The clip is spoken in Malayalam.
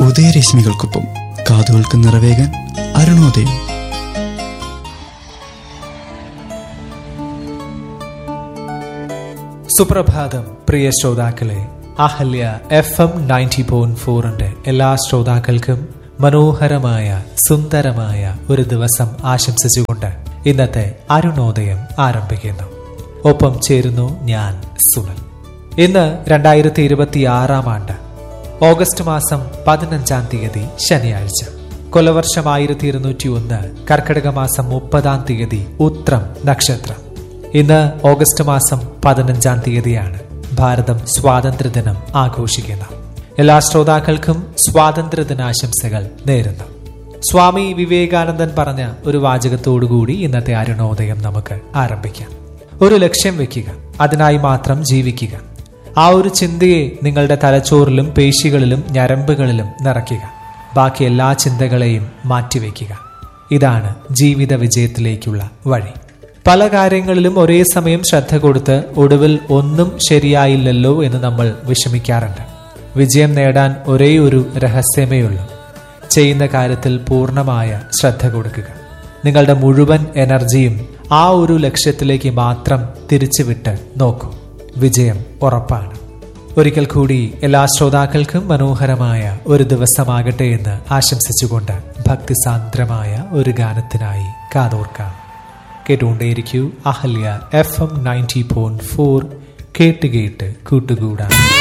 ഉദയരശ്മികൾക്കൊപ്പം കാതുകൾക്ക് നിറവേകാൻ അരുണോദയം സുപ്രഭാതം പ്രിയ ശ്രോതാക്കളെ അഹല്യ എഫ് എം നയൻറ്റി പോയിന്റ് ഫോറിന്റെ എല്ലാ ശ്രോതാക്കൾക്കും മനോഹരമായ സുന്ദരമായ ഒരു ദിവസം ആശംസിച്ചുകൊണ്ട് ഇന്നത്തെ അരുണോദയം ആരംഭിക്കുന്നു ഒപ്പം ചേരുന്നു ഞാൻ സുനൽ ഇന്ന് രണ്ടായിരത്തി ഇരുപത്തി ആറാം ആണ്ട് ഓഗസ്റ്റ് മാസം പതിനഞ്ചാം തീയതി ശനിയാഴ്ച കൊലവർഷം ആയിരത്തി ഇരുന്നൂറ്റി ഒന്ന് കർക്കിടക മാസം മുപ്പതാം തീയതി ഉത്രം നക്ഷത്രം ഇന്ന് ഓഗസ്റ്റ് മാസം പതിനഞ്ചാം തീയതിയാണ് ഭാരതം സ്വാതന്ത്ര്യദിനം ആഘോഷിക്കുന്നത് എല്ലാ ശ്രോതാക്കൾക്കും സ്വാതന്ത്ര്യദിനാശംസകൾ നേരുന്നു സ്വാമി വിവേകാനന്ദൻ പറഞ്ഞ ഒരു വാചകത്തോടുകൂടി ഇന്നത്തെ അരുണോദയം നമുക്ക് ആരംഭിക്കാം ഒരു ലക്ഷ്യം വെക്കുക അതിനായി മാത്രം ജീവിക്കുക ആ ഒരു ചിന്തയെ നിങ്ങളുടെ തലച്ചോറിലും പേശികളിലും ഞരമ്പുകളിലും നിറയ്ക്കുക ബാക്കി എല്ലാ ചിന്തകളെയും മാറ്റിവെക്കുക ഇതാണ് ജീവിത വിജയത്തിലേക്കുള്ള വഴി പല കാര്യങ്ങളിലും ഒരേ സമയം ശ്രദ്ധ കൊടുത്ത് ഒടുവിൽ ഒന്നും ശരിയായില്ലല്ലോ എന്ന് നമ്മൾ വിഷമിക്കാറുണ്ട് വിജയം നേടാൻ ഒരേ ഒരു രഹസ്യമേ ഉള്ളൂ ചെയ്യുന്ന കാര്യത്തിൽ പൂർണ്ണമായ ശ്രദ്ധ കൊടുക്കുക നിങ്ങളുടെ മുഴുവൻ എനർജിയും ആ ഒരു ലക്ഷ്യത്തിലേക്ക് മാത്രം തിരിച്ചുവിട്ട് നോക്കൂ വിജയം ഉറപ്പാണ് ഒരിക്കൽ കൂടി എല്ലാ ശ്രോതാക്കൾക്കും മനോഹരമായ ഒരു ദിവസമാകട്ടെ എന്ന് ആശംസിച്ചുകൊണ്ട് ഭക്തിസാന്ദ്രമായ ഒരു ഗാനത്തിനായി കാതോർക്കാം കേട്ടുകൊണ്ടേയിരിക്കൂ Ahalya FM ninety point four ഫോർ കേട്ട് കേട്ട് കൂട്ടുകൂടാം